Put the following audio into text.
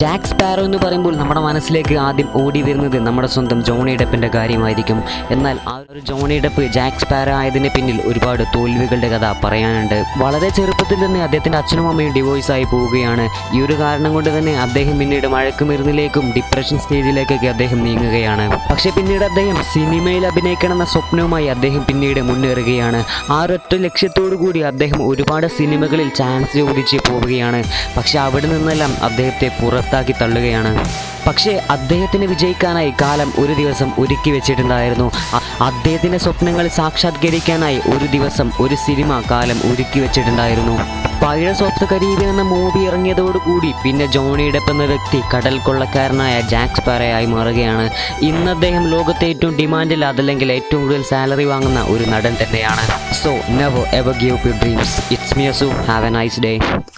Jack sparrow എന്ന് പറയുമ്പോൾ നമ്മുടെ മനസ്സിലേക്ക് ആദ്യം ഓടി വരുന്നത് നമ്മുടെ സ്വന്തം ജോണി ഡെപ്പിൻ്റെ കാര്യമായിരിക്കും എന്നാൽ ആ ഒരു ജോണി ഡെപ്പ് ജാക്ക് സ്പാരോ ആയതിന് പിന്നിൽ ഒരുപാട് തോൽവികളുടെ കഥ പറയാനുണ്ട് വളരെ ചെറുപ്പത്തിൽ തന്നെ അദ്ദേഹത്തിൻ്റെ അച്ഛനും അമ്മയും ഡിവോഴ്സ് ആയി പോവുകയാണ് ഈ ഒരു കാരണം കൊണ്ട് തന്നെ അദ്ദേഹം പിന്നീട് മഴക്കുമരുന്നിലേക്കും ഡിപ്രഷൻ സ്റ്റേജിലേക്കൊക്കെ അദ്ദേഹം നീങ്ങുകയാണ് പക്ഷെ പിന്നീട് അദ്ദേഹം സിനിമയിൽ അഭിനയിക്കണം എന്ന സ്വപ്നവുമായി അദ്ദേഹം പിന്നീട് മുന്നേറുകയാണ് ആ ഒരൊറ്റ ലക്ഷ്യത്തോടു കൂടി അദ്ദേഹം ഒരുപാട് സിനിമകളിൽ ചാൻസ് ചോദിച്ച് പോവുകയാണ് പക്ഷെ അവിടെ നിന്നെല്ലാം അദ്ദേഹത്തെ പുറത്താക്കി തള്ളുകയാണ് പക്ഷേ അദ്ദേഹത്തിന് വിജയിക്കാനായി കാലം ഒരു ദിവസം ഒരുക്കി വെച്ചിട്ടുണ്ടായിരുന്നു അ- അദ്ദേഹത്തിൻ്റെ സ്വപ്നങ്ങൾ സാക്ഷാത്കരിക്കാനായി ഒരു ദിവസം ഒരു സിനിമ കാലം ഒരുക്കി വെച്ചിട്ടുണ്ടായിരുന്നു പൈറസ് ഓഫ് ദ കരീബിയൻ എന്ന മൂവി ഇറങ്ങിയതോടുകൂടി പിന്നെ ജോണി ഡെപ്പ് എന്ന വ്യക്തി കടൽ കൊള്ളക്കാരനായ ജാക്സ് പാരയായി മാറുകയാണ് ഇന്ന് അദ്ദേഹം ലോകത്തെ ഏറ്റവും ഡിമാൻഡിൽ അതല്ലെങ്കിൽ ഏറ്റവും കൂടുതൽ സാലറി വാങ്ങുന്ന ഒരു നടൻ തന്നെയാണ് so never ever give you dreams it's മിയസു ഹാവ് എ നൈസ് ഡേ